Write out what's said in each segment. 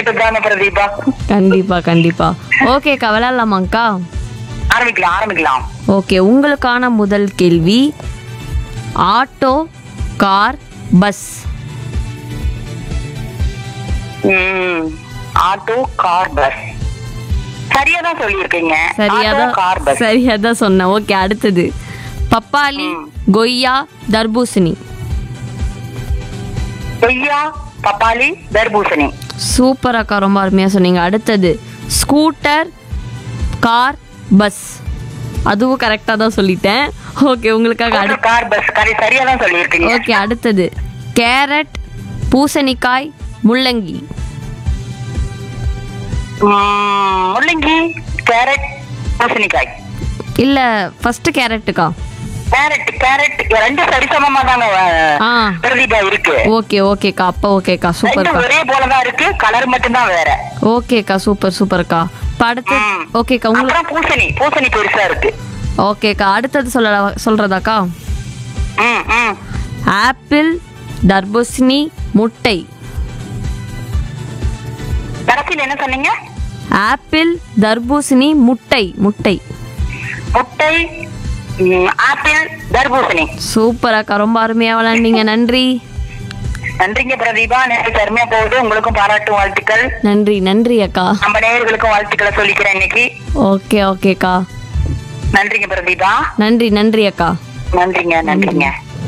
தெரிஞ்சுக்கிட்டு தாங்க பிரதீபா கண்டிப்பா கண்டிப்பா ஓகேக்கா விளையாடலாமாங்க்கா ஆரம்பிக்கலாம் ஆரம்பிக்கலாம் ஓகே உங்களுக்கான முதல் கேள்வி ஆட்டோ கார் பஸ் ம், ஆட்டோ கார் பஸ் சரியா தான் சொல்லியிருக்கீங்க சரியாதான் ஆட்டோ, கார் பஸ் சரியாதான் சொன்னேன் ஓகே அடுத்தது பப்பாளி கொய்யா தர்பூசணி கொய்யா பப்பாளி தர்பூசணி சூப்பர் அக்கா ரொம்ப அருமையா சொன்னீங்க அடுத்தது ஸ்கூட்டர் கார் பஸ் அதுவும் கரெக்டாக தான் சொல்லிட்டேன் ஓகே உங்களுக்காக ஆட்டோ, அடுத்து கார் பஸ் கரை சரியா தான் சொல்லியிருக்கீங்க ஓகே அடுத்தது கேரட் பூசணிக்காய் முள்ளங்கி ம், முள்ளங்கி கேரட் பூசணிக்காய் இல்ல ஃபர்ஸ்ட் கேரட்டுக்கா கேரட் கேரட் ரெண்டு சரிசமமா தாங்க ஆ அஹ், பிரதீபா இருக்கு ஓகே ஓகேக்கா அப்போ ஓகேக்கா ரெண்டு சூப்பர்க்கா ஒரே போலதான் இருக்கு கலர் மட்டும்தான் வேற ஓகேக்கா சூப்பர் சூப்பர்க்கா இப்போ அடுத்து ம். ஓகேக்கா உங்களுக்கு அப்புறம் பூசணி பூசணி பெருசா இருக்கு ஓகேக்கா அடுத்தது சொல்ல சொல்றதாக்கா ம் ம் ஆப்பிள் தர்பூசணி முட்டை கடைசியில் என்ன சொன்னீங்க ஆப்பிள் தர்பூசணி முட்டை முட்டை முட்டை ம், ஆப்பிள் தர்பூசணி சூப்பர் அக்கா ரொம்ப அருமையா விளையாண்டீங்க நன்றி நன்றிங்க பிரதீபா நேற்று அருமையா போகுது உங்களுக்கும் பாராட்டும் வாழ்த்துக்கள் நன்றி நன்றி அக்கா நம்ம நேயர்களுக்கும் வாழ்த்துக்களை சொல்லிக்கிறேன் இன்னைக்கு ஓகே ஓகேக்கா நன்றிங்க பிரதீபா நன்றி நன்றி அக்கா நன்றிங்க நன்றிங்க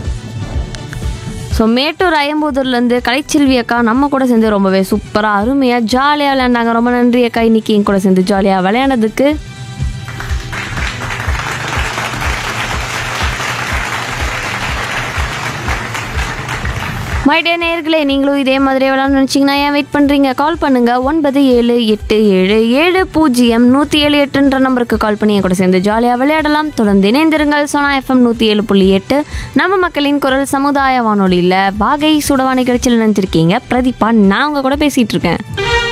ஸோ மேட்டூர் அயம்புதூர்லேருந்து கலைச்செல்வி அக்கா நம்ம கூட சேர்ந்து ரொம்பவே சூப்பராக அருமையாக ஜாலியாக விளையாண்டாங்க ரொம்ப நன்றி அக்கா இன்னைக்கு என் கூட சேர்ந்து ஜாலியாக விளையாண்டதுக்கு மைடிய நேயர்களே நீங்களும் இதே மாதிரி விளையாடணும்னு நினச்சிங்கன்னா ஏன் வெயிட் பண்ணுறீங்க கால் பண்ணுங்கள் ஒன்பது ஏழு எட்டு ஏழு ஏழு பூஜ்ஜியம் நூற்றி ஏழு எட்டுன்ற நம்பருக்கு கால் பண்ணி என் கூட சேர்ந்து ஜாலியாக விளையாடலாம் தொடர்ந்து இணைந்திருங்கள் சோனா எஃப்எம் நூற்றி ஏழு புள்ளி எட்டு நம்ம மக்களின் குரல் சமுதாய வானொலியில் வாகை சுடவா நிகழ்ச்சியில் நினைச்சிருக்கீங்க பிரதீபா நான் உங்க கூட பேசிகிட்டு இருக்கேன்